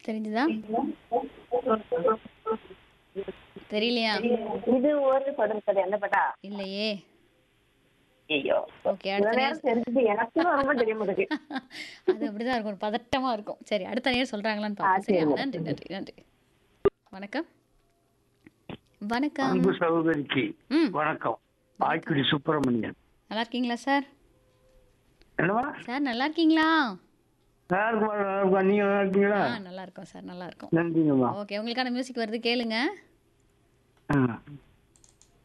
தெரிஞ்சுதா தெரியலையா இது ஒரு தொடர் கதை அந்த பாட்டா இல்லையே ஐயோ ஓகே இவ்வளவு அடுத்த நேரம் தெரிஞ்சது எனக்கு ரொம்ப தெரிய மாட்டேங்குது அது அப்படிதான் இருக்கும் ஒரு பதட்டமா இருக்கும் சரி அடுத்த நேரம் சொல்றாங்களான்னு ஆ, பார்ப்போம் சரி, சரியா ஓகே. நன்றி நன்றி நன்றி வணக்கம் வணக்கம் அன்பு சகோதரிக்கு ம் வணக்கம் ஆய்க்குடி சுப்பிரமணியன் நல்லா இருக்கீங்களா சார் என்னவா சார் நல்லா இருக்கீங்களா நல்லா இருக்குமா நல்லா இருக்குமா நீங்க நல்லா இருக்கீங்களா ஆ நல்லா இருக்கோம் சார் நல்லா இருக்கோம் நன்றிங்கம்மா ஓகே உங்களுக்கான மியூசிக் வருது கேளுங்க ஆ